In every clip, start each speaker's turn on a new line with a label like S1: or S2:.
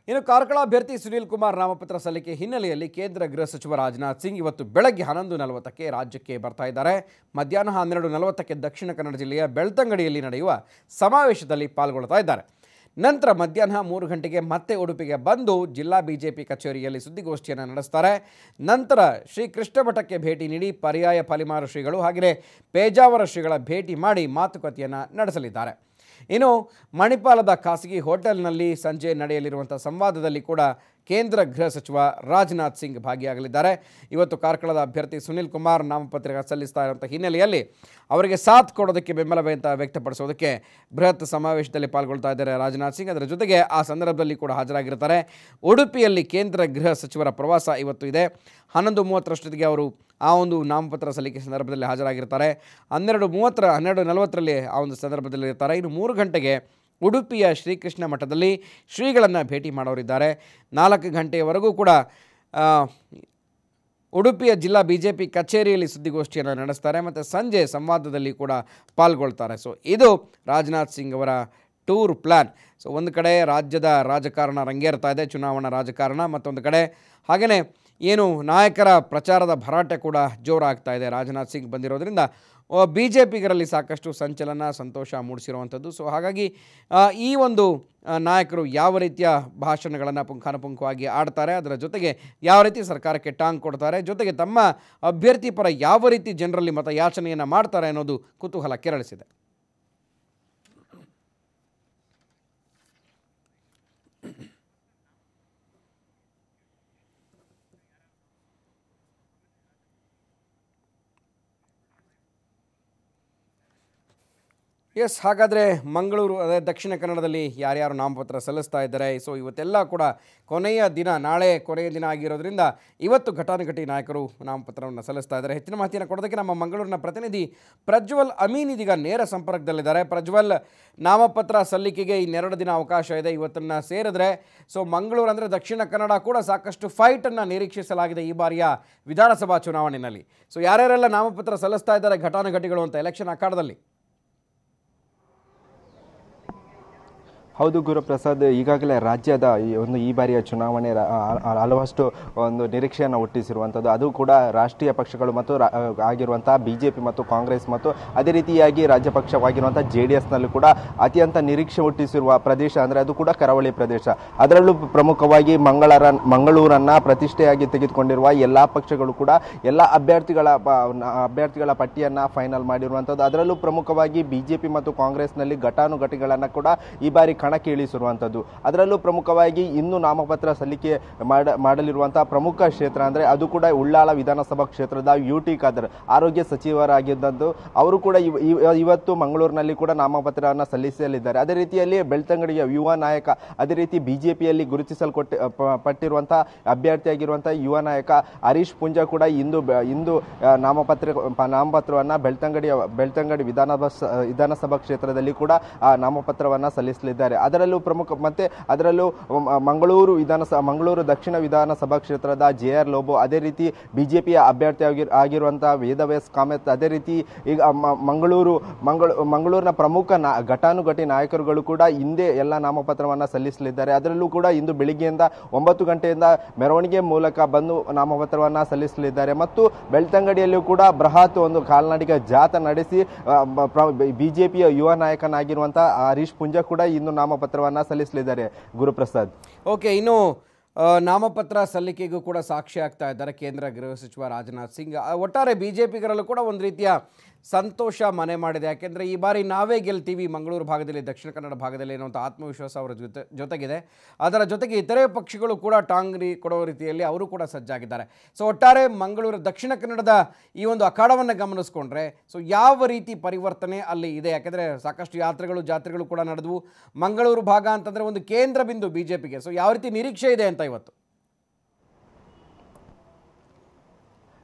S1: ಇನ್ನು ಕಾರ್ಕಳ ಅಭ್ಯರ್ಥಿ ಸುನೀಲ್ ಕುಮಾರ್ ನಾಮಪತ್ರ ಸಲ್ಲಿಕೆ ಹಿನ್ನೆಲೆಯಲ್ಲಿ ಕೇಂದ್ರ ಗೃಹ ಸಚಿವ ರಾಜನಾಥ್ ಸಿಂಗ್ ಇವತ್ತು ಬೆಳಗ್ಗೆ ಹನ್ನೊಂದು ನಲವತ್ತಕ್ಕೆ ರಾಜ್ಯಕ್ಕೆ ಬರ್ತಾ ಇದ್ದಾರೆ ಮಧ್ಯಾಹ್ನ ಹನ್ನೆರಡು ನಲವತ್ತಕ್ಕೆ ದಕ್ಷಿಣ ಕನ್ನಡ ಜಿಲ್ಲೆಯ ಬೆಳ್ತಂಗಡಿಯಲ್ಲಿ ನಡೆಯುವ ಸಮಾವೇಶದಲ್ಲಿ ಪಾಲ್ಗೊಳ್ತಾ ಇದ್ದಾರೆ ನಂತರ ಮಧ್ಯಾಹ್ನ ಮೂರು ಗಂಟೆಗೆ ಮತ್ತೆ ಉಡುಪಿಗೆ ಬಂದು ಜಿಲ್ಲಾ ಬಿಜೆಪಿ ಕಚೇರಿಯಲ್ಲಿ ಸುದ್ದಿಗೋಷ್ಠಿಯನ್ನು ನಡೆಸ್ತಾರೆ ನಂತರ ಶ್ರೀ ಕೃಷ್ಣ ಮಠಕ್ಕೆ ಭೇಟಿ ನೀಡಿ ಪರ್ಯಾಯ ಫಲಿಮಾರು ಶ್ರೀಗಳು ಹಾಗೆಯೇ ಪೇಜಾವರ ಶ್ರೀಗಳ ಭೇಟಿ ಮಾಡಿ ಮಾತುಕತೆಯನ್ನು ನಡೆಸಲಿದ್ದಾರೆ ಇನ್ನು ಮಣಿಪಾಲದ ಖಾಸಗಿ ಹೋಟೆಲ್ನಲ್ಲಿ ಸಂಜೆ ನಡೆಯಲಿರುವಂಥ ಸಂವಾದದಲ್ಲಿ ಕೂಡ ಕೇಂದ್ರ ಗೃಹ ಸಚಿವ ರಾಜನಾಥ್ ಸಿಂಗ್ ಭಾಗಿಯಾಗಲಿದ್ದಾರೆ ಇವತ್ತು ಕಾರ್ಕಳದ ಅಭ್ಯರ್ಥಿ ಸುನಿಲ್ ಕುಮಾರ್ ನಾಮಪತ್ರ ಸಲ್ಲಿಸ್ತಾ ಇರುವಂಥ ಹಿನ್ನೆಲೆಯಲ್ಲಿ ಅವರಿಗೆ ಸಾಥ್ ಕೊಡೋದಕ್ಕೆ ಬೆಂಬಲ ಅಂತ ವ್ಯಕ್ತಪಡಿಸೋದಕ್ಕೆ ಬೃಹತ್ ಸಮಾವೇಶದಲ್ಲಿ ಪಾಲ್ಗೊಳ್ತಾ ಇದ್ದಾರೆ ರಾಜನಾಥ್ ಸಿಂಗ್ ಅದರ ಜೊತೆಗೆ ಆ ಸಂದರ್ಭದಲ್ಲಿ ಕೂಡ ಹಾಜರಾಗಿರ್ತಾರೆ ಉಡುಪಿಯಲ್ಲಿ ಕೇಂದ್ರ ಗೃಹ ಸಚಿವರ ಪ್ರವಾಸ ಇವತ್ತು ಇದೆ ಹನ್ನೊಂದು ಮೂವತ್ತರಷ್ಟೊತ್ತಿಗೆ ಅವರು ಆ ಒಂದು ನಾಮಪತ್ರ ಸಲ್ಲಿಕೆ ಸಂದರ್ಭದಲ್ಲಿ ಹಾಜರಾಗಿರ್ತಾರೆ ಹನ್ನೆರಡು ಮೂವತ್ತರ ಹನ್ನೆರಡು ನಲವತ್ತರಲ್ಲಿ ಆ ಒಂದು ಸಂದರ್ಭದಲ್ಲಿ ಇರ್ತಾರೆ ಇನ್ನು ಮೂರು ಗಂಟೆಗೆ ಉಡುಪಿಯ ಶ್ರೀಕೃಷ್ಣ ಮಠದಲ್ಲಿ ಶ್ರೀಗಳನ್ನು ಭೇಟಿ ಮಾಡೋರಿದ್ದಾರೆ ನಾಲ್ಕು ಗಂಟೆಯವರೆಗೂ ಕೂಡ ಆ, ಉಡುಪಿಯ ಜಿಲ್ಲಾ ಬಿ ಜೆ ಪಿ ಕಚೇರಿಯಲ್ಲಿ ಸುದ್ದಿಗೋಷ್ಠಿಯನ್ನು ನಡೆಸ್ತಾರೆ ಮತ್ತು ಸಂಜೆ ಸಂವಾದದಲ್ಲಿ ಕೂಡ ಪಾಲ್ಗೊಳ್ತಾರೆ ಸೊ ಇದು ರಾಜನಾಥ್ ಸಿಂಗ್ ಅವರ ಟೂರ್ ಪ್ಲ್ಯಾನ್ ಸೊ ಒಂದು ಕಡೆ ರಾಜ್ಯದ ರಾಜಕಾರಣ ರಂಗೇರ್ತಾ ಇದೆ ಚುನಾವಣಾ ರಾಜಕಾರಣ ಮತ್ತೊಂದು ಕಡೆ ಹಾಗೆಯೇ ಏನು ನಾಯಕರ ಪ್ರಚಾರದ ಭರಾಟೆ ಕೂಡ ಜೋರಾಗ್ತಾ ಇದೆ ರಾಜನಾಥ್ ಸಿಂಗ್ ಬಂದಿರೋದ್ರಿಂದ ಬಿ ಜೆ ಪಿಗರಲ್ಲಿ ಸಾಕಷ್ಟು ಸಂಚಲನ ಸಂತೋಷ ಮೂಡಿಸಿರುವಂಥದ್ದು ಸೊ ಹಾಗಾಗಿ ಆ, ಈ ಒಂದು ಆ, ನಾಯಕರು ಯಾವ ರೀತಿಯ ಭಾಷಣಗಳನ್ನು ಪುಂಖಾನುಪುಂಖವಾಗಿ ಆಡ್ತಾರೆ ಅದರ ಜೊತೆಗೆ ಯಾವ ರೀತಿ ಸರ್ಕಾರಕ್ಕೆ ಟಾಂಗ್ ಕೊಡ್ತಾರೆ ಜೊತೆಗೆ ತಮ್ಮ ಅಭ್ಯರ್ಥಿ ಪರ ಯಾವ ರೀತಿ ಜನರಲ್ಲಿ ಮತಯಾಚನೆಯನ್ನು ಮಾಡ್ತಾರೆ ಅನ್ನೋದು ಕುತೂಹಲ ಕೆರಳಿಸಿದೆ ಎಸ್ ಹಾಗಾದರೆ ಮಂಗಳೂರು ಅದೇ ದಕ್ಷಿಣ ಕನ್ನಡದಲ್ಲಿ ಯಾರ್ಯಾರು ನಾಮಪತ್ರ ಸಲ್ಲಿಸ್ತಾ ಇದ್ದಾರೆ ಸೊ ಇವತ್ತೆಲ್ಲ ಕೂಡ ಕೊನೆಯ ದಿನ ನಾಳೆ ಕೊನೆಯ ದಿನ ಆಗಿರೋದ್ರಿಂದ ಇವತ್ತು ಘಟಾನುಘಟಿ ನಾಯಕರು ನಾಮಪತ್ರವನ್ನು ಸಲ್ಲಿಸ್ತಾ ಇದ್ದಾರೆ ಹೆಚ್ಚಿನ ಮಾಹಿತಿಯನ್ನು ಕೊಡೋದಕ್ಕೆ ನಮ್ಮ ಮಂಗಳೂರಿನ ಪ್ರತಿನಿಧಿ ಪ್ರಜ್ವಲ್ ಅಮೀನ್ ಇದೀಗ ನೇರ ಸಂಪರ್ಕದಲ್ಲಿದ್ದಾರೆ ಪ್ರಜ್ವಲ್ ನಾಮಪತ್ರ ಸಲ್ಲಿಕೆಗೆ ಇನ್ನೆರಡು ದಿನ ಅವಕಾಶ ಇದೆ ಇವತ್ತನ್ನು ಸೇರಿದ್ರೆ ಸೊ ಮಂಗಳೂರು ಅಂದರೆ ದಕ್ಷಿಣ ಕನ್ನಡ ಕೂಡ ಸಾಕಷ್ಟು ಫೈಟನ್ನು ನಿರೀಕ್ಷಿಸಲಾಗಿದೆ ಈ ಬಾರಿಯ ವಿಧಾನಸಭಾ ಚುನಾವಣೆಯಲ್ಲಿ ಸೊ ಯಾರ್ಯಾರೆಲ್ಲ ನಾಮಪತ್ರ ಸಲ್ಲಿಸ್ತಾ ಇದ್ದಾರೆ ಘಟಾನುಘಟಿಗಳು ಅಂತ ಎಲೆಕ್ಷನ್ ಅಖಾಡದಲ್ಲಿ
S2: ಹೌದು ಗುರುಪ್ರಸಾದ್ ಈಗಾಗಲೇ ರಾಜ್ಯದ ಈ ಒಂದು ಈ ಬಾರಿಯ ಚುನಾವಣೆ ರ- ಆ- ಆ- ಹಲವಷ್ಟು ಒಂದು ನಿರೀಕ್ಷೆಯನ್ನು ಹುಟ್ಟಿಸಿರುವಂಥದ್ದು ಅದು ಕೂಡ ರಾಷ್ಟ್ರೀಯ ಪಕ್ಷಗಳು ಮತ್ತು ರಾ- ಆಗಿರುವಂತಹ ಬಿಜೆಪಿ ಮತ್ತು ಕಾಂಗ್ರೆಸ್ ಮತ್ತು ಅದೇ ರೀತಿಯಾಗಿ ರಾಜ್ಯ ಪಕ್ಷವಾಗಿರುವಂತಹ ಜೆ ಡಿ ಎಸ್ನಲ್ಲೂ ಕೂಡ ಅತ್ಯಂತ ನಿರೀಕ್ಷೆ ಹುಟ್ಟಿಸಿರುವ ಪ್ರದೇಶ ಅಂದರೆ ಅದು ಕೂಡ ಕರಾವಳಿ ಪ್ರದೇಶ ಅದರಲ್ಲೂ ಪ್ರಮುಖವಾಗಿ ಮಂಗಳರ ಮಂಗಳೂರನ್ನ ಪ್ರತಿಷ್ಠೆಯಾಗಿ ತೆಗೆದುಕೊಂಡಿರುವ ಎಲ್ಲಾ ಪಕ್ಷಗಳು ಕೂಡ ಎಲ್ಲ ಅಭ್ಯರ್ಥಿಗಳ ಪ- ನ- ಅಭ್ಯರ್ಥಿಗಳ ಪಟ್ಟಿಯನ್ನ ಫೈನಲ್ ಮಾಡಿರುವಂಥದ್ದು ಅದರಲ್ಲೂ ಪ್ರಮುಖವಾಗಿ ಬಿಜೆಪಿ ಮತ್ತು ಕಾಂಗ್ರೆಸ್ನಲ್ಲಿ ಘಟಾನುಘಟಿಗಳನ್ನ ಕೂಡ ಈ ಬಾರಿ ಕಣಕ್ಕೆ ಇಳಿಸಿರುವಂಥದ್ದು ಅದರಲ್ಲೂ ಪ್ರಮುಖವಾಗಿ ಇನ್ನು ನಾಮಪತ್ರ ಸಲ್ಲಿಕೆ ಮಾಡ ಮಾಡಲಿರುವಂತಹ ಪ್ರಮುಖ ಕ್ಷೇತ್ರ ಅಂದ್ರೆ ಅದು ಕೂಡ ಉಳ್ಳಾಲ ವಿಧಾನಸಭಾ ಕ್ಷೇತ್ರದ ಯು ಟಿ ಖಾದರ್ ಆರೋಗ್ಯ ಸಚಿವರಾಗಿದ್ದದ್ದು ಅವರು ಕೂಡ ಇವ- ಇವ- ಇವತ್ತು ಮಂಗಳೂರಿನಲ್ಲಿ ಕೂಡ ನಾಮಪತ್ರವನ್ನು ಸಲ್ಲಿಸಲಿದ್ದಾರೆ ಅದೇ ರೀತಿಯಲ್ಲಿ ಬೆಳ್ತಂಗಡಿಯ ಯುವ ನಾಯಕ ಅದೇ ರೀತಿ ಬಿಜೆಪಿಯಲ್ಲಿ ಗುರುತಿಸಲ್ಪಟ್ಟ ಪ- ಪಟ್ಟಿರುವಂತಹ ಅಭ್ಯರ್ಥಿಯಾಗಿರುವಂತಹ ಯುವ ನಾಯಕ ಹರೀಶ್ ಪುಂಜ ಕೂಡ ಇಂದು ಬ- ಇಂದು ಆ, ನಾಮಪತ್ರ ಪ- ನಾಮಪತ್ರವನ್ನ ಬೆಳ್ತಂಗಡಿಯ ಬೆಳ್ತಂಗಡಿ ವಿಧಾನಸಭಾ ಸ- ವಿಧಾನಸಭಾ ಕ್ಷೇತ್ರದಲ್ಲಿ ಕೂಡ ಆ ನಾಮಪತ್ರವನ್ನ ಸಲ್ಲಿಸಲಿದ್ದಾರೆ ಅದರಲ್ಲೂ ಪ್ರಮುಖ ಮತ್ತೆ ಅದರಲ್ಲೂ ಮ- ಮಂಗಳೂರು ವಿಧಾನಸಭಾ ಮಂಗಳೂರು ದಕ್ಷಿಣ ವಿಧಾನಸಭಾ ಕ್ಷೇತ್ರದ ಜೆ ಆರ್ ಲೋಬೋ ಅದೇ ರೀತಿ ಬಿಜೆಪಿಯ ಅಭ್ಯರ್ಥಿ ಆಗಿ ಆಗಿರುವಂತಹ ವೇದವ್ಯಾಸ್ ಕಾಮತ್ ಅದೇ ರೀತಿ ಈಗ ಮ- ಮಂಗಳೂರು ಮಂಗಳೂ ಮಂಗಳೂರಿನ ಪ್ರಮುಖ ನಾ ಘಟಾನುಘಟಿ ನಾಯಕರುಗಳು ಕೂಡ ಹಿಂದೆ ಎಲ್ಲ ನಾಮಪತ್ರವನ್ನ ಸಲ್ಲಿಸಲಿದ್ದಾರೆ ಅದರಲ್ಲೂ ಕೂಡ ಇಂದು ಬೆಳಿಗ್ಗೆಯಿಂದ ಒಂಬತ್ತು ಗಂಟೆಯಿಂದ ಮೆರವಣಿಗೆ ಮೂಲಕ ಬಂದು ನಾಮಪತ್ರವನ್ನ ಸಲ್ಲಿಸಲಿದ್ದಾರೆ ಮತ್ತು ಬೆಳ್ತಂಗಡಿಯಲ್ಲೂ ಕೂಡ ಬೃಹತ್ ಒಂದು ಕಾಲ್ನಡಿಗೆ ಜಾಥಾ ನಡೆಸಿ ಬಿಜೆಪಿಯ ಯುವ ನಾಯಕನಾಗಿರುವಂತಹ ಹರೀಶ್ ಪುಂಜ ಕೂಡ ಇಂದು ನಾಮಪತ್ರವನ್ನ ಸಲ್ಲಿಸಲಿದ್ದಾರೆ ಗುರುಪ್ರಸಾದ್
S1: ಓಕೆ ಇನ್ನು ಆ, ನಾಮಪತ್ರ ಸಲ್ಲಿಕೆಗೂ ಕೂಡ ಸಾಕ್ಷಿ ಆಗ್ತಾ ಇದ್ದಾರೆ ಕೇಂದ್ರ ಗೃಹ ಸಚಿವ ರಾಜನಾಥ್ ಸಿಂಗ್ ಆ, ಒಟ್ಟಾರೆ ಬಿ ಜೆ ಪಿಗರಲ್ಲೂ ಕೂಡ ಒಂದು ರೀತಿಯ ಸಂತೋಷ ಮನೆ ಮಾಡಿದೆ ಯಾಕೆಂದರೆ ಈ ಬಾರಿ ನಾವೇ ಗೆಲ್ತೀವಿ ಮಂಗಳೂರು ಭಾಗದಲ್ಲಿ ದಕ್ಷಿಣ ಕನ್ನಡ ಭಾಗದಲ್ಲಿ ಅನ್ನುವಂಥ ಆತ್ಮವಿಶ್ವಾಸ ಅವರ ಜೊತೆ ಜೊತೆಗಿದೆ ಅದರ ಜೊತೆಗೆ ಇತರೆ ಪಕ್ಷಗಳು ಕೂಡ ಟಾಂಗ್ರಿ ಕೊಡೋ ರೀತಿಯಲ್ಲಿ ಅವರು ಕೂಡ ಸಜ್ಜಾಗಿದ್ದಾರೆ ಸೊ ಒಟ್ಟಾರೆ ಮಂಗಳೂರು ದಕ್ಷಿಣ ಕನ್ನಡದ ಈ ಒಂದು ಅಖಾಡವನ್ನು ಗಮನಿಸ್ಕೊಂಡ್ರೆ ಸೊ ಯಾವ ರೀತಿ ಪರಿವರ್ತನೆ ಅಲ್ಲಿ ಇದೆ ಯಾಕೆಂದರೆ ಸಾಕಷ್ಟು ಯಾತ್ರೆಗಳು ಜಾತ್ರೆಗಳು ಕೂಡ ನಡೆದವು ಮಂಗಳೂರು ಭಾಗ ಅಂತಂದರೆ ಒಂದು ಕೇಂದ್ರ ಬಿಂದು ಬಿ ಜೆ ಪಿಗೆ ಸೊ ಯಾವ ರೀತಿ ನಿರೀಕ್ಷೆ ಇದೆ ಅಂತ ಇವತ್ತು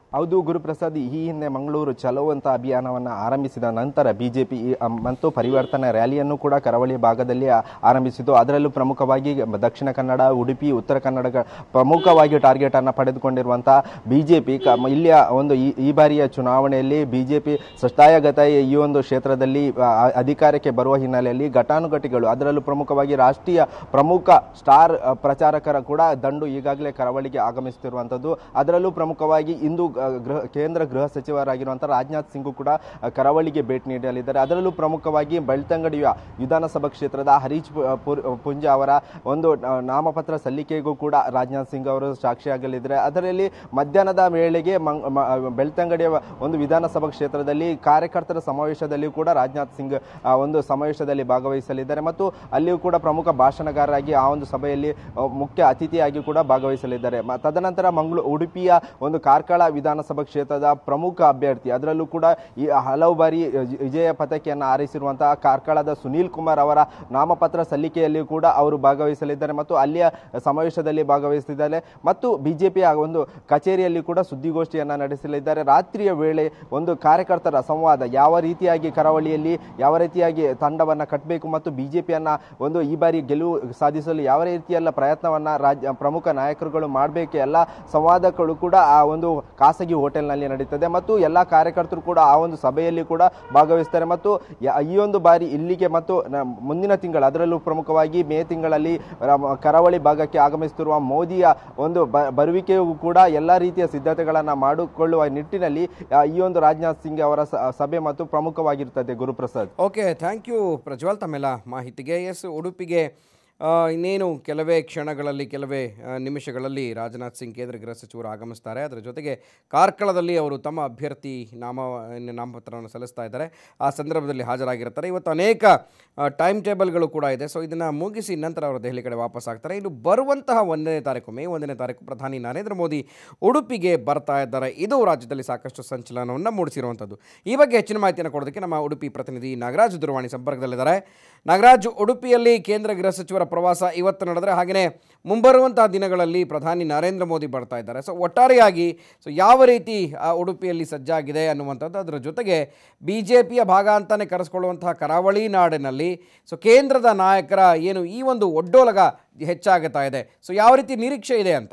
S2: ಹೌದು ಗುರುಪ್ರಸಾದ್ ಈ ಹಿಂದೆ ಮಂಗಳೂರು ಚಲೋ ಅಂತ ಅಭಿಯಾನವನ್ನು ಆರಂಭಿಸಿದ ನಂತರ ಬಿಜೆಪಿ ಮತ್ತು ಪರಿವರ್ತನಾ ರ್ಯಾಲಿಯನ್ನು ಕೂಡ ಕರಾವಳಿ ಭಾಗದಲ್ಲಿ ಆ- ಆರಂಭಿಸಿತು ಅದರಲ್ಲೂ ಪ್ರಮುಖವಾಗಿ ದಕ್ಷಿಣ ಕನ್ನಡ ಉಡುಪಿ ಉತ್ತರ ಕನ್ನಡ ಪ್ರಮುಖವಾಗಿ ಟಾರ್ಗೆಟ್ ಅನ್ನು ಪಡೆದುಕೊಂಡಿರುವಂತಹ ಬಿಜೆಪಿ ಇಲ್ಲಿಯ ಒಂದು ಈ- ಈ ಬಾರಿಯ ಚುನಾವಣೆಯಲ್ಲಿ ಬಿಜೆಪಿ ಸಷ್ಟಾಯಗತ ಈ ಒಂದು ಕ್ಷೇತ್ರದಲ್ಲಿ ಆ, ಅಧಿಕಾರಕ್ಕೆ ಬರುವ ಹಿನ್ನೆಲೆಯಲ್ಲಿ ಘಟಾನುಘಟಿಗಳು ಅದರಲ್ಲೂ ಪ್ರಮುಖವಾಗಿ ರಾಷ್ಟ್ರೀಯ ಪ್ರಮುಖ ಸ್ಟಾರ್ ಆ, ಪ್ರಚಾರಕರ ಕೂಡ ದಂಡು ಈಗಾಗಲೇ ಕರಾವಳಿಗೆ ಆಗಮಿಸುತ್ತಿರುವಂಥದ್ದು ಅದರಲ್ಲೂ ಪ್ರಮುಖವಾಗಿ ಇಂದು ಆ, ಗೃಹ ಕೇಂದ್ರ ಗೃಹ ಸಚಿವರಾಗಿರುವಂತಹ ರಾಜನಾಥ್ ಸಿಂಗ್ ಕೂಡ ಆ, ಕರಾವಳಿಗೆ ಭೇಟಿ ನೀಡಲಿದ್ದಾರೆ ಅದರಲ್ಲೂ ಪ್ರಮುಖವಾಗಿ ಬೆಳ್ತಂಗಡಿಯ ವಿಧಾನಸಭಾ ಕ್ಷೇತ್ರದ ಹರೀಶ್ ಪು- ಪುರ್- ಪುಂಜ ಅವರ ಒಂದು ಆ, ನಾಮಪತ್ರ ಸಲ್ಲಿಕೆಗೂ ಕೂಡ ರಾಜನಾಥ್ ಸಿಂಗ್ ಅವರು ಸಾಕ್ಷಿಯಾಗಲಿದ್ದಾರೆ ಅದರಲ್ಲಿ ಮಧ್ಯಾಹ್ನದ ವೇಳೆಗೆ ಮಂಗ್- ಮ- ಬೆಳ್ತಂಗಡಿಯ ಒಂದು ವಿಧಾನಸಭಾ ಕ್ಷೇತ್ರದಲ್ಲಿ ಕಾರ್ಯಕರ್ತರ ಸಮಾವೇಶದಲ್ಲಿ ಕೂಡ ರಾಜನಾಥ್ ಸಿಂಗ್ ಆ, ಒಂದು ಸಮಾವೇಶದಲ್ಲಿ ಭಾಗವಹಿಸಲಿದ್ದಾರೆ ಮತ್ತು ಅಲ್ಲಿಯೂ ಕೂಡ ಪ್ರಮುಖ ಭಾಷಣಗಾರರಾಗಿ ಆ ಒಂದು ಸಭೆಯಲ್ಲಿ ಆ, ಮುಖ್ಯ ಅತಿಥಿಯಾಗಿ ಕೂಡ ಭಾಗವಹಿಸಲಿದ್ದಾರೆ ಮ- ತದನಂತರ ಮಂಗಳೂರು ಉಡುಪಿಯ ಒಂದು ಕಾರ್ಕಳ ವಿಧಾನಸಭಾ ಕ್ಷೇತ್ರದ ಪ್ರಮುಖ ಅಭ್ಯರ್ಥಿ ಅದರಲ್ಲೂ ಕೂಡ ಈ ಹಲವು ಬಾರಿ ಜಿ- ವಿಜಯ ಪತಾಕೆಯನ್ನು ಆರಿಸಿರುವಂತಹ ಕಾರ್ಕಳದ ಸುನೀಲ್ ಕುಮಾರ್ ಅವರ ನಾಮಪತ್ರ ಸಲ್ಲಿಕೆಯಲ್ಲಿ ಕೂಡ ಅವರು ಭಾಗವಹಿಸಲಿದ್ದಾರೆ ಮತ್ತು ಅಲ್ಲಿಯ ಸಮಾವೇಶದಲ್ಲಿ ಭಾಗವಹಿಸಿದ್ದಾರೆ ಮತ್ತು ಬಿಜೆಪಿಯ ಒಂದು ಕಚೇರಿಯಲ್ಲಿ ಕೂಡ ಸುದ್ದಿಗೋಷ್ಠಿಯನ್ನು ನಡೆಸಲಿದ್ದಾರೆ ರಾತ್ರಿಯ ವೇಳೆ ಒಂದು ಕಾರ್ಯಕರ್ತರ ಸಂವಾದ ಯಾವ ರೀತಿಯಾಗಿ ಕರಾವಳಿಯಲ್ಲಿ ಯಾವ ರೀತಿಯಾಗಿ ತಂಡವನ್ನು ಕಟ್ಟಬೇಕು ಮತ್ತು ಬಿಜೆಪಿಯನ್ನ ಒಂದು ಈ ಬಾರಿ ಗೆಲುವು ಸಾಧಿಸಲು ಯಾವ ರೀತಿಯಲ್ಲ ಪ್ರಯತ್ನವನ್ನ ರಾಜ್ಯ ಪ್ರಮುಖ ನಾಯಕರುಗಳು ಮಾಡಬೇಕು ಎಲ್ಲ ಸಂವಾದಗಳು ಕೂಡ ಆ ಒಂದು ಖಾಸಗಿ ಹೋಟೆಲ್ನಲ್ಲಿ ನಡೀತದೆ ಮತ್ತು ಎಲ್ಲ ಕಾರ್ಯಕರ್ತರು ಕೂಡ ಆ ಒಂದು ಸಭೆಯಲ್ಲಿ ಕೂಡ ಭಾಗವಹಿಸ್ತಾರೆ ಮತ್ತು ಯ- ಈ ಒಂದು ಬಾರಿ ಇಲ್ಲಿಗೆ ಮತ್ತು ನ- ಮುಂದಿನ ತಿಂಗಳು ಅದರಲ್ಲೂ ಪ್ರಮುಖವಾಗಿ ಮೇ ತಿಂಗಳಲ್ಲಿ ರ- ಕರಾವಳಿ ಭಾಗಕ್ಕೆ ಆಗಮಿಸುತ್ತಿರುವ ಮೋದಿಯ ಒಂದು ಬ- ಬರುವಿಕೆಯೂ ಕೂಡ ಎಲ್ಲ ರೀತಿಯ ಸಿದ್ಧತೆಗಳನ್ನು ಮಾಡಿಕೊಳ್ಳುವ ನಿಟ್ಟಿನಲ್ಲಿ ಆ, ಈ ಒಂದು ರಾಜನಾಥ್ ಸಿಂಗ್ ಅವರ ಸ- ಸಭೆ ಮತ್ತು ಪ್ರಮುಖವಾಗಿರುತ್ತದೆ Guruprasad
S1: okay thank you Prajwal ತಮ್ಮೆಲ್ಲ ಮಾಹಿತಿಗೆ ಎಸ್ ಉಡುಪಿಗೆ ಆ, ಇನ್ನೇನು ಕೆಲವೇ ಕ್ಷಣಗಳಲ್ಲಿ ಕೆಲವೇ ಆ, ನಿಮಿಷಗಳಲ್ಲಿ ರಾಜನಾಥ್ ಸಿಂಗ್ ಕೇಂದ್ರ ಗೃಹ ಸಚಿವರು ಆಗಮಿಸ್ತಾರೆ ಅದರ ಜೊತೆಗೆ ಕಾರ್ಕಳದಲ್ಲಿ ಅವರು ತಮ್ಮ ಅಭ್ಯರ್ಥಿ ನಾಮ ನಾಮಪತ್ರವನ್ನು ಸಲ್ಲಿಸ್ತಾ ಇದ್ದಾರೆ ಆ ಸಂದರ್ಭದಲ್ಲಿ ಹಾಜರಾಗಿರ್ತಾರೆ ಇವತ್ತು ಅನೇಕ ಟೈಮ್ ಟೇಬಲ್ಗಳು ಕೂಡ ಇದೆ ಸೊ ಇದನ್ನು ಮುಗಿಸಿ ನಂತರ ಅವರು ದೆಹಲಿ ಕಡೆ ವಾಪಸ್ ಆಗ್ತಾರೆ ಇನ್ನು ಬರುವಂತಹ ಒಂದನೇ ತಾರೀಕು ಮೇ ಒಂದನೇ ತಾರೀಕು ಪ್ರಧಾನಿ ನರೇಂದ್ರ ಮೋದಿ ಉಡುಪಿಗೆ ಬರ್ತಾ ಇದ್ದಾರೆ ಇದು ರಾಜ್ಯದಲ್ಲಿ ಸಾಕಷ್ಟು ಸಂಚಲನವನ್ನು ಮೂಡಿಸಿರುವಂಥದ್ದು ಈ ಬಗ್ಗೆ ಹೆಚ್ಚಿನ ಮಾಹಿತಿಯನ್ನು ಕೊಡೋದಕ್ಕೆ ನಮ್ಮ ಉಡುಪಿ ಪ್ರತಿನಿಧಿ ನಾಗರಾಜ್ ದೂರವಾಣಿ ಸಂಪರ್ಕದಲ್ಲಿದ್ದಾರೆ ನಾಗರಾಜ್ ಉಡುಪಿಯಲ್ಲಿ ಕೇಂದ್ರ ಗೃಹ ಸಚಿವರ ಪ್ರವಾಸ ಇವತ್ತು ನಡೆದರೆ ಹಾಗೆಯೇ ಮುಂಬರುವಂತಹ ದಿನಗಳಲ್ಲಿ ಪ್ರಧಾನಿ ನರೇಂದ್ರ ಮೋದಿ ಬರ್ತಾ ಇದ್ದಾರೆ ಸೊ ಒಟ್ಟಾರೆಯಾಗಿ ಸೊ ಯಾವ ರೀತಿ ಆ ಉಡುಪಿಯಲ್ಲಿ ಸಜ್ಜಾಗಿದೆ ಅನ್ನುವಂಥದ್ದು ಅದರ ಜೊತೆಗೆ ಬಿ ಜೆ ಪಿಯ ಭಾಗ ಅಂತಲೇ ಕರೆಸ್ಕೊಳ್ಳುವಂತಹ ಕರಾವಳಿ ನಾಡಿನಲ್ಲಿ ಸೊ ಕೇಂದ್ರದ ನಾಯಕರ ಏನು ಈ ಒಂದು ಒಡ್ಡೋಲಗ ಹೆಚ್ಚಾಗುತ್ತಾ ಇದೆ ಸೊ ಯಾವ ರೀತಿ ನಿರೀಕ್ಷೆ ಇದೆ ಅಂತ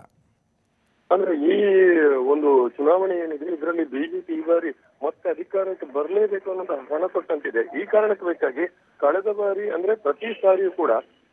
S3: ಅಂದ್ರೆ ಈ ಒಂದು ಚುನಾವಣೆ ಏನಿದೆ ಇದರಲ್ಲಿ ಬಿಜೆಪಿ ಈ ಬಾರಿ ಮತ್ತೆ ಅಧಿಕಾರಕ್ಕೆ ಬರಲೇಬೇಕು ಅನ್ನೋದು ಹಣ ಕೊಟ್ಟಂತಿದೆ ಈ ಕಾರಣಕ್ಕೆ ಬೇಕಾಗಿ ಕಳೆದ ಬಾರಿ ಅಂದ್ರೆ ಪ್ರತಿ ಸಾರಿಯೂ ಕೂಡ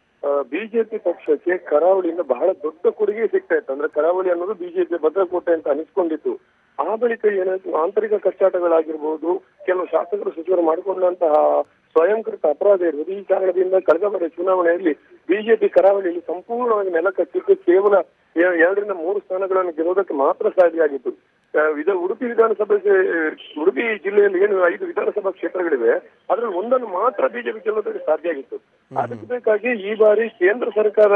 S3: ಬಿಜೆಪಿ ಪಕ್ಷಕ್ಕೆ ಕರಾವಳಿಯಿಂದ ಬಹಳ ದೊಡ್ಡ ಕೊಡುಗೆ ಸಿಗ್ತಾ ಇತ್ತು ಅಂದ್ರೆ ಕರಾವಳಿ ಅನ್ನೋದು ಬಿಜೆಪಿ ಭದ್ರಕೋಟೆ ಅಂತ ಅನಿಸ್ಕೊಂಡಿತ್ತು ಆ ಬಳಿಕ ಏನಾಯ್ತು ಆಂತರಿಕ ಕಚ್ಚಾಟಗಳಾಗಿರ್ಬೋದು ಕೆಲವು ಶಾಸಕರು ಸಚಿವರು ಮಾಡಿಕೊಂಡಂತಹ ಸ್ವಯಂಕೃತ ಅಪರಾಧ ಇರ್ಬೋದು ಈ ಕಾರಣದಿಂದ ಕಳೆದ ಬಾರಿ ಚುನಾವಣೆಯಲ್ಲಿ ಬಿಜೆಪಿ ಕರಾವಳಿಯಲ್ಲಿ ಸಂಪೂರ್ಣವಾಗಿ ನೆಲ ಕಚ್ಚಿದ್ದು ಕೇವಲ ಎ- ಎರಡರಿಂದ ಮೂರು ಸ್ಥಾನಗಳನ್ನು ಗೆಲ್ಲೋದಕ್ಕೆ ಮಾತ್ರ ಸಾಧ್ಯ ಆಗಿತ್ತು ಆ, ವಿಧ ಉಡುಪಿ ವಿಧಾನಸಭೆ ಉಡುಪಿ ಜಿಲ್ಲೆಯಲ್ಲಿ ಏನು ಐದು ವಿಧಾನಸಭಾ ಕ್ಷೇತ್ರಗಳಿವೆ ಅದ್ರಲ್ಲಿ ಒಂದನ್ನು ಮಾತ್ರ ಬಿಜೆಪಿ ಗೆಲ್ಲೋದಕ್ಕೆ ಸಾಧ್ಯ ಆಗಿತ್ತು ಅದಕ್ಕೆ ಬೇಕಾಗಿ ಈ ಬಾರಿ ಕೇಂದ್ರ ಸರ್ಕಾರ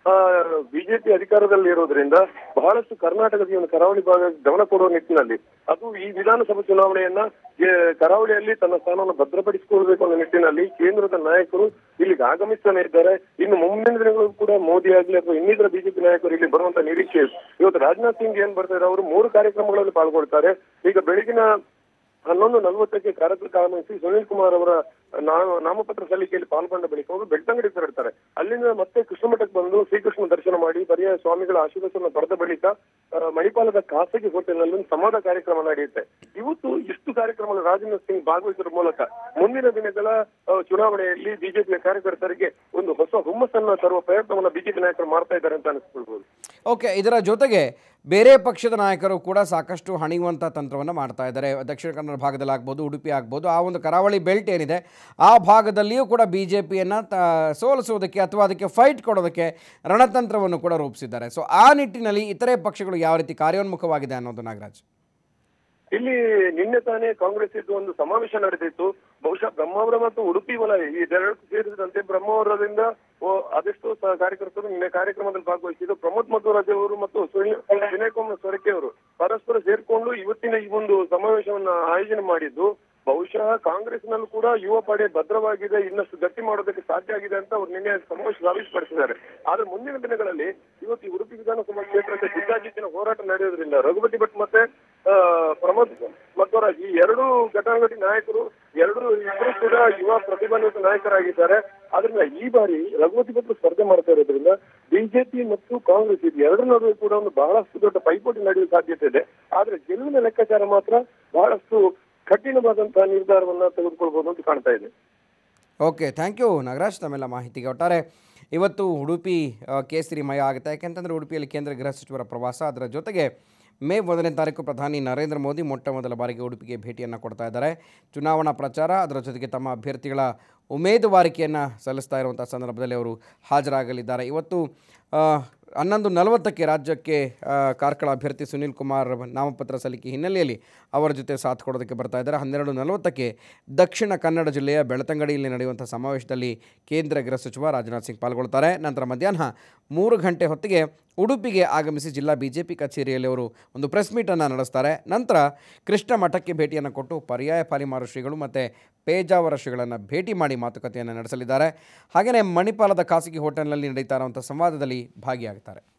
S3: ಬಿಜೆಪಿ ಅಧಿಕಾರದಲ್ಲಿ ಇರೋದ್ರಿಂದ ಬಹಳಷ್ಟು ಕರ್ನಾಟಕದ ಈ ಒಂದು ಕರಾವಳಿ ಭಾಗ ಗಮನ ಕೊಡುವ ನಿಟ್ಟಿನಲ್ಲಿ ಅದು ಈ ವಿಧಾನಸಭಾ ಚುನಾವಣೆಯನ್ನ ಏ, ಕರಾವಳಿಯಲ್ಲಿ ತನ್ನ ಸ್ಥಾನವನ್ನು ಭದ್ರಪಡಿಸಿಕೊಳ್ಬೇಕು ಅನ್ನೋ ನಿಟ್ಟಿನಲ್ಲಿ ಕೇಂದ್ರದ ನಾಯಕರು ಇಲ್ಲಿಗೆ ಆಗಮಿಸ್ತಾನೆ ಇದ್ದಾರೆ ಇನ್ನು ಮುಂದಿನ ದಿನಗಳು ಕೂಡ ಮೋದಿ ಆಗಲಿ ಅಥವಾ ಇನ್ನಿತರ ಬಿಜೆಪಿ ನಾಯಕರು ಇಲ್ಲಿ ಬರುವಂತ ನಿರೀಕ್ಷೆ ಇದೆ. ಇವತ್ತು ರಾಜನಾಥ್ ಸಿಂಗ್ ಏನ್ ಬರ್ತಾರೆ ಅವರು ಮೂರು ಕಾರ್ಯಕ್ರಮಗಳಲ್ಲಿ ಪಾಲ್ಗೊಳ್ತಾರೆ ಈಗ ಬೆಳಗಿನ ಹನ್ನೊಂದು ನಲವತ್ತಕ್ಕೆ ಕಾರ್ಯಕ್ರಮಕ್ಕೆ ಆಗಮಿಸಿ ಸುನೀಲ್ ಕುಮಾರ್ ಅವರ ನಾ- ನಾಮಪತ್ರ ಸಲ್ಲಿಕೆಯಲ್ಲಿ ಪಾಲ್ಗೊಂಡ ಬಳಿಕ ಅವರು ಬೆಳ್ತಂಗಡಿ ತೆರಳುತ್ತಾರೆ ಅಲ್ಲಿಂದ ಮತ್ತೆ ಕೃಷ್ಣಮಠಕ್ಕೆ ಬಂದು ಶ್ರೀಕೃಷ್ಣ ದರ್ಶನ ಮಾಡಿ ಪರ್ಯಾಯ ಸ್ವಾಮಿಗಳ ಆಶೀರ್ವಚನ ಪಡೆದ ಬಳಿಕ ಆ, ಮಣಿಪಾಲದ ಖಾಸಗಿ ಹೋಟೆಲ್ನಲ್ಲಿ ಒಂದು ಸಂವಾದ ಕಾರ್ಯಕ್ರಮ ನಡೆಯುತ್ತೆ ಇವತ್ತು ಇಷ್ಟು ಕಾರ್ಯಕ್ರಮಗಳು ರಾಜನಾಥ್ ಸಿಂಗ್ ಭಾಗವಹಿಸುವ ಮೂಲಕ ಮುಂದಿನ ದಿನಗಳ ಆ, ಚುನಾವಣೆಯಲ್ಲಿ ಬಿಜೆಪಿಯ ಕಾರ್ಯಕರ್ತರಿಗೆ ಒಂದು ಹೊಸ ಹುಮ್ಮಸ್ಸನ್ನ ತರುವ ಪ್ರಯತ್ನವನ್ನ ಬಿಜೆಪಿ ನಾಯಕರು ಮಾಡ್ತಾ ಇದ್ದಾರೆ ಅಂತ ಅನಿಸ್ಕೊಳ್ಬಹುದು
S1: ಓಕೆ ಇದರ ಜೊತೆಗೆ ಬೇರೆ ಪಕ್ಷದ ನಾಯಕರು ಕೂಡ ಸಾಕಷ್ಟು ಹಣಿಯುವಂಥ ತಂತ್ರವನ್ನು ಮಾಡ್ತಾ ಇದ್ದಾರೆ ದಕ್ಷಿಣ ಕನ್ನಡ ಭಾಗದಲ್ಲಿ ಆಗ್ಬೋದು ಉಡುಪಿ ಆಗ್ಬೋದು ಆ ಒಂದು ಕರಾವಳಿ ಬೆಲ್ಟ್ ಏನಿದೆ ಆ ಭಾಗದಲ್ಲಿಯೂ ಕೂಡ ಬಿ ಜೆ ಪಿಯನ್ನು ಸೋಲಿಸೋದಕ್ಕೆ ಅಥವಾ ಅದಕ್ಕೆ ಫೈಟ್ ಕೊಡೋದಕ್ಕೆ ರಣತಂತ್ರವನ್ನು ಕೂಡ ರೂಪಿಸಿದ್ದಾರೆ ಸೊ ಆ ನಿಟ್ಟಿನಲ್ಲಿ ಇತರೆ ಪಕ್ಷಗಳು ಯಾವ ರೀತಿ ಕಾರ್ಯೋನ್ಮುಖವಾಗಿದೆ ಅನ್ನೋದು ನಾಗರಾಜ್
S3: ಇಲ್ಲಿ ನಿನ್ನೆ ತಾನೇ ಕಾಂಗ್ರೆಸ್ ಇದ್ದು ಒಂದು ಸಮಾವೇಶ ನಡೆದಿತ್ತು ಬಹುಶಃ ಬ್ರಹ್ಮಾವರ ಮತ್ತು ಉಡುಪಿ ವಲಯ ಈ ಎರಡು ಸೇರಿದಂತೆ ಬ್ರಹ್ಮಾವರದಿಂದ ಓ, ಅದೆಷ್ಟೋ ಸ- ಕಾರ್ಯಕರ್ತರು ನಿನ್ನೆ ಕಾರ್ಯಕ್ರಮದಲ್ಲಿ ಭಾಗವಹಿಸಿದ್ದು ಪ್ರಮೋದ್ ಮಧ್ವರಾಜ್ ಅವರು ಮತ್ತು ಸುನಿಲ್ ವಿನಯ್ ಕುಮಾರ್ ಸೊರಕೆ ಅವರು ಪರಸ್ಪರ ಸೇರ್ಕೊಂಡು ಇವತ್ತಿನ ಈ ಒಂದು ಸಮಾವೇಶವನ್ನ ಆಯೋಜನೆ ಮಾಡಿದ್ದು ಬಹುಶಃ ಕಾಂಗ್ರೆಸ್ನಲ್ಲೂ ಕೂಡ ಯುವ ಪಡೆ ಭದ್ರವಾಗಿದೆ ಇನ್ನಷ್ಟು ಗಟ್ಟಿ ಮಾಡೋದಕ್ಕೆ ಸಾಧ್ಯ ಆಗಿದೆ ಅಂತ ಅವ್ರು ನಿನ್ನೆ ಸಮಾವೇಶ ಸಾಬೀತುಪಡಿಸಿದ್ದಾರೆ ಆದ್ರೆ ಮುಂದಿನ ದಿನಗಳಲ್ಲಿ ಇವತ್ತು ಈ ಉಡುಪಿ ವಿಧಾನಸಭಾ ಕ್ಷೇತ್ರಕ್ಕೆ ಜಿದ್ದಾಜಿದ್ದಿನ ಹೋರಾಟ ನಡೆಯೋದ್ರಿಂದ ರಘುಪತಿ ಭಟ್ ಮತ್ತೆ ಆ, ಪ್ರಮೋದ್ ಮಧ್ವರಾಜ್ ಈ ಎರಡು ಘಟಾನುಘಟಿ ನಾಯಕರು ಎರಡು ಇಬ್ಬರು ಕೂಡ ಯುವ ಪ್ರತಿಭಾನ್ವಿತ ನಾಯಕರಾಗಿದ್ದಾರೆ ಆದ್ರಿಂದ ಈ ಬಾರಿ ರಘುಪತಿ ಭಟ್ರು ಸ್ಪರ್ಧೆ ಮಾಡ್ತಾ ಇರೋದ್ರಿಂದ ಬಿಜೆಪಿ ಮತ್ತು ಕಾಂಗ್ರೆಸ್ ಇದು ಎರಡರ ನಡುವೆ ಕೂಡ ಒಂದು ಬಹಳಷ್ಟು ದೊಡ್ಡ ಪೈಪೋಟಿ ನಡೆಯುವ ಸಾಧ್ಯತೆ ಇದೆ ಆದ್ರೆ ಗೆಲುವಿನ ಲೆಕ್ಕಾಚಾರ ಮಾತ್ರ ಬಹಳಷ್ಟು ಕಠಿಣವಾದಂತಹ ನಿರ್ಧಾರವನ್ನ ತೆಗೆದುಕೊಳ್ಬಹುದು ಅಂತ ಕಾಣ್ತಾ ಇದೆ
S1: ಓಕೆ ಥ್ಯಾಂಕ್ ಯು ನಾಗರಾಜ್ ತಮ್ಮೆಲ್ಲ ಮಾಹಿತಿಗೆ ಒಟ್ಟಾರೆ ಇವತ್ತು ಉಡುಪಿ ಆ, ಕೇಸರಿಮಯ ಆಗುತ್ತೆ ಯಾಕೆಂತಂದರೆ ಉಡುಪಿಯಲ್ಲಿ ಕೇಂದ್ರ ಗೃಹ ಸಚಿವರ ಪ್ರವಾಸ ಅದರ ಜೊತೆಗೆ ಮೇ ಒಂದನೇ ತಾರೀಕು ಪ್ರಧಾನಿ ನರೇಂದ್ರ ಮೋದಿ ಮೊಟ್ಟ ಮೊದಲ ಬಾರಿಗೆ ಉಡುಪಿಗೆ ಭೇಟಿಯನ್ನು ಕೊಡ್ತಾ ಇದ್ದಾರೆ ಚುನಾವಣಾ ಪ್ರಚಾರ ಅದರ ಜೊತೆಗೆ ತಮ್ಮ ಅಭ್ಯರ್ಥಿಗಳ ಉಮೇದುವಾರಿಕೆಯನ್ನು ಸಲ್ಲಿಸ್ತಾ ಇರುವಂಥ ಸಂದರ್ಭದಲ್ಲಿ ಅವರು ಹಾಜರಾಗಲಿದ್ದಾರೆ ಇವತ್ತು ಆ, ಹನ್ನೊಂದು ನಲವತ್ತಕ್ಕೆ ರಾಜ್ಯಕ್ಕೆ ಆ, ಕಾರ್ಕಳ ಅಭ್ಯರ್ಥಿ ಸುನೀಲ್ ಕುಮಾರ್ ನಾಮಪತ್ರ ಸಲ್ಲಿಕೆ ಹಿನ್ನೆಲೆಯಲ್ಲಿ ಅವರ ಜೊತೆ ಸಾಥ್ ಕೊಡೋದಕ್ಕೆ ಬರ್ತಾ ಇದ್ದಾರೆ ಹನ್ನೆರಡು ನಲವತ್ತಕ್ಕೆ ದಕ್ಷಿಣ ಕನ್ನಡ ಜಿಲ್ಲೆಯ ಬೆಳತಂಗಡಿಯಲ್ಲಿ ನಡೆಯುವಂಥ ಸಮಾವೇಶದಲ್ಲಿ ಕೇಂದ್ರ ಗೃಹ ಸಚಿವ ರಾಜನಾಥ್ ಸಿಂಗ್ ಪಾಲ್ಗೊಳ್ತಾರೆ ನಂತರ ಮಧ್ಯಾಹ್ನ ಮೂರು ಗಂಟೆ ಹೊತ್ತಿಗೆ ಉಡುಪಿಗೆ ಆಗಮಿಸಿ ಜಿಲ್ಲಾ ಬಿ ಜೆ ಪಿ ಕಚೇರಿಯಲ್ಲಿ ಅವರು ಒಂದು ಪ್ರೆಸ್ ಮೀಟನ್ನು ನಡೆಸ್ತಾರೆ ನಂತರ ಕೃಷ್ಣ ಮಠಕ್ಕೆ ಭೇಟಿಯನ್ನು ಕೊಟ್ಟು ಪರ್ಯಾಯ ಪಾಲಿಮಾರು ಶ್ರೀಗಳು ಮತ್ತು ಪೇಜಾವರ ಶ್ರೀಗಳನ್ನು ಭೇಟಿ ಮಾಡಿ ಮಾತುಕತೆಯನ್ನು ನಡೆಸಲಿದ್ದಾರೆ ಹಾಗೆಯೇ ಮಣಿಪಾಲದ ಖಾಸಗಿ ಹೋಟೆಲ್ನಲ್ಲಿ ನಡೀತಾ ಇರುವಂಥ ಸಂವಾದದಲ್ಲಿ ಭಾಗಿಯಾಗ್ತಾರೆ